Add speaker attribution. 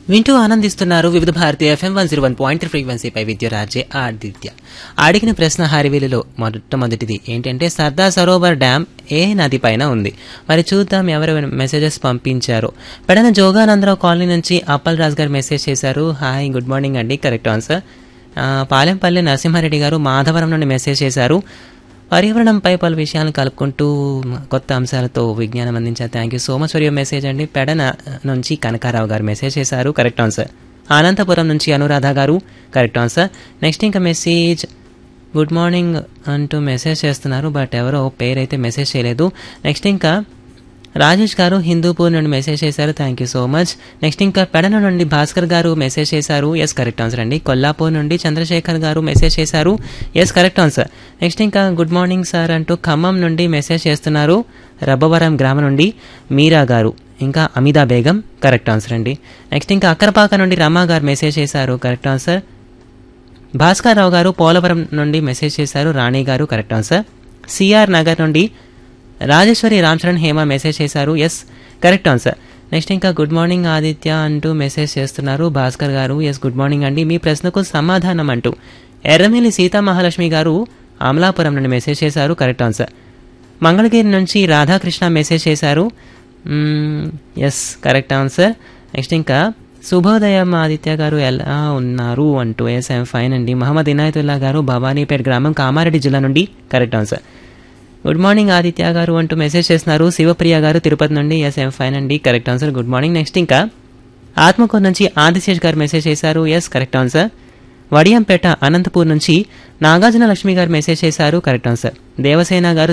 Speaker 1: వింటూ ఆనందిస్తున్నారు వివిధ భారతీయ FM one zero one point ఫ్రీక్వెన్సీపై విద్యురాజే ఆదిత్య అడిగిన ప్రశ్న హారివేలిలో మొట్టమొదటిది ఏంటంటే సర్దార్ సరోవర్ డ్యామ్ ఏ నది పైన ఉంది మరి చూద్దాం ఎవరు మెసేజెస్ పంపించారు పెడన జోగానందరావు కాలనీ నుంచి అప్పల్ రాజ్ గారు మెసేజ్ చేశారు హాయ్ గుడ్ మార్నింగ్ అండి కరెక్ట్ ఆన్సర్ ఆ, పాలెంపల్లి నరసింహారెడ్డి గారు మాధవరం నుండి మెసేజ్ చేశారు పర్యావరణంపై పలు విషయాలను కలుపుకుంటూ కొత్త అంశాలతో విజ్ఞానం అందించారు thank you so much for your message అండి పెడన నుంచి కనకారావు గారు మెసేజ్ చేశారు కరెక్ట్ ఆన్సర్ అనంతపురం నుంచి Anuradha garu correct answer next ఇంకా మెసేజ్ గుడ్ మార్నింగ్ అంటూ మెసేజ్ చేస్తున్నారు బట్ ఎవరో పేరైతే మెసేజ్ చేయలేదు నెక్స్ట్ ఇంకా రాజేష్ గారు హిందూపూర్ నుండి మెసేజ్ చేశారు thank you so much next ఇంకా పెడన నుండి భాస్కర్ గారు మెసేజ్ చేశారు ఎస్ కరెక్ట్ ఆన్సర్ అండి కొల్లాపూర్ నుండి చంద్రశేఖర్ గారు మెసేజ్ చేశారు ఎస్ కరెక్ట్ ఆన్సర్ నెక్స్ట్ ఇంకా గుడ్ మార్నింగ్ సార్ అంటూ ఖమ్మం నుండి మెసేజ్ చేస్తున్నారు రబ్బవరం గ్రామం నుండి మీరా గారు ఇంకా అమిదా బేగం కరెక్ట్ ఆన్సర్ అండి నెక్స్ట్ ఇంకా అక్కరపాక నుండి రమా గారు మెసేజ్ చేశారు కరెక్ట్ ఆన్సర్ భాస్కర్ రావు గారు పోలవరం నుండి మెసేజ్ చేశారు రాణి గారు కరెక్ట్ ఆన్సర్ సిఆర్ నగర్ నుండి రాజేశ్వరి రామచరణ్ హేమ మెసేజ్ చేశారు ఎస్ కరెక్ట్ ఆన్సర్ నెక్స్ట్ ఇంకా గుడ్ మార్నింగ్ ఆదిత్య అంటూ మెసేజ్ చేస్తున్నారు భాస్కర్ గారు ఎస్ గుడ్ మార్నింగ్ అండి మీ ప్రశ్నకు సమాధానం అంటూ ఎర్రమిల్లి సీతామహాలక్ష్మి గారు అమలాపురం నుండి మెసేజ్ చేశారు కరెక్ట్ ఆన్సర్ మంగళగిరి నుంచి రాధాకృష్ణ మెసేజ్ చేశారు ఎస్ కరెక్ట్ ఆన్సర్ నెక్స్ట్ ఇంకా శుభోదయం ఆదిత్య గారు ఎలా ఉన్నారు అంటూ ఎస్ ఐఎమ్ ఫైన్ అండి మహమ్మద్ ఇనాయతుల్లా గారు భవానీపేట గ్రామం కామారెడ్డి జిల్లా నుండి correct answer good morning Aditya గారు అంటూ మెసేజ్ చేస్తున్నారు శివప్రియ గారు తిరుపతి నుండి ఎస్ ఐఎమ్ ఫైన్ అండి correct answer good morning next ఇంకా ఆత్మకూరు నుంచి ఆదిశేష్ గారు మెసేజ్ చేశారు yes correct answer Vadiyampeta Anantapur నుంచి నాగార్జున లక్ష్మి గారు మెసేజ్ చేశారు కరెక్ట్ ఆన్సర్ దేవసేన గారు